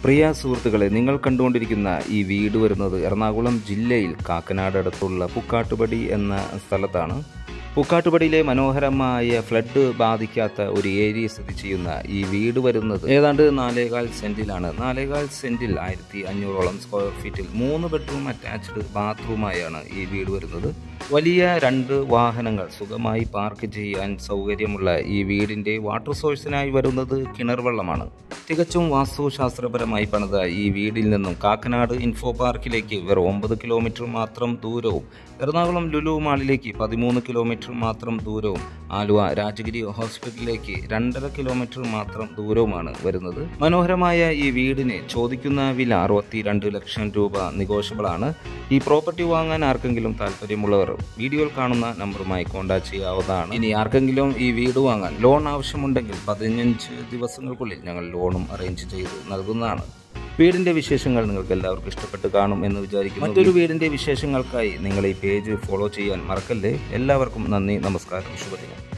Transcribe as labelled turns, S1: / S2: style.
S1: പ്രിയ സുഹൃത്തുക്കളെ നിങ്ങൾ കണ്ടുകൊണ്ടിരിക്കുന്ന ഈ വീട് വരുന്നത് എറണാകുളം ജില്ലയിൽ കാക്കനാട് അടുത്തുള്ള പുക്കാട്ടുപടി എന്ന സ്ഥലത്താണ് പുക്കാട്ടുപടിയിലെ മനോഹരമായ ഫ്ലഡ് ബാധിക്കാത്ത ഒരു ഏരിയ സ്ഥിതി ചെയ്യുന്ന ഈ വീട് വരുന്നത് ഏതാണ്ട് നാലേകാൽ സെന്റിലാണ് നാലേകാൽ സെന്റിൽ ആയിരത്തി അഞ്ഞൂറോളം സ്ക്വയർ ഫീറ്റിൽ മൂന്ന് ബെഡ്റൂം അറ്റാച്ച്ഡ് ബാത്റൂമായാണ് ഈ വീട് വരുന്നത് വലിയ രണ്ട് വാഹനങ്ങൾ സുഖമായി പാർക്ക് ചെയ്യാൻ സൗകര്യമുള്ള ഈ വീടിന്റെ വാട്ടർ സോഴ്സിനായി വരുന്നത് കിണർ വെള്ളമാണ് തികച്ചും വാസ്തുശാസ്ത്രപരമായി പണിത ഈ വീടിൽ നിന്നും കാക്കനാട് ഇൻഫോ പാർക്കിലേക്ക് വെറും ഒമ്പത് കിലോമീറ്റർ മാത്രം ദൂരവും എറണാകുളം ലുലു മാളിലേക്ക് പതിമൂന്ന് കിലോമീറ്റർ മാത്രം ദൂരവും ആലുവ രാജഗിരി ഹോസ്പിറ്റലിലേക്ക് രണ്ടര കിലോമീറ്റർ മാത്രം ദൂരവുമാണ് വരുന്നത് മനോഹരമായ ഈ വീടിന് ചോദിക്കുന്ന വില അറുപത്തി രണ്ട് ലക്ഷം രൂപ നിഗോഷ്യബിൾ ആണ് ഈ പ്രോപ്പർട്ടി വാങ്ങാൻ ആർക്കെങ്കിലും താല്പര്യമുള്ളവർ വീഡിയോയിൽ കാണുന്ന നമ്പറുമായി കോൺടാക്ട് ചെയ്യാവുന്നതാണ് ഇനി ആർക്കെങ്കിലും ഈ വീട് വാങ്ങാൻ ലോൺ ആവശ്യമുണ്ടെങ്കിൽ പതിനഞ്ച് ദിവസങ്ങൾക്കുള്ളിൽ ഞങ്ങൾ ലോണും അറേഞ്ച് ചെയ്ത് നൽകുന്നതാണ് വീടിന്റെ വിശേഷങ്ങൾ നിങ്ങൾക്ക് എല്ലാവർക്കും ഇഷ്ടപ്പെട്ട് കാണും എന്ന് വിചാരിക്കുന്നു മറ്റൊരു വീടിന്റെ വിശേഷങ്ങൾക്കായി നിങ്ങൾ ഈ പേജ് ഫോളോ ചെയ്യാൻ മറക്കല്ലേ എല്ലാവർക്കും നന്ദി നമസ്കാരം ശുഭദിനം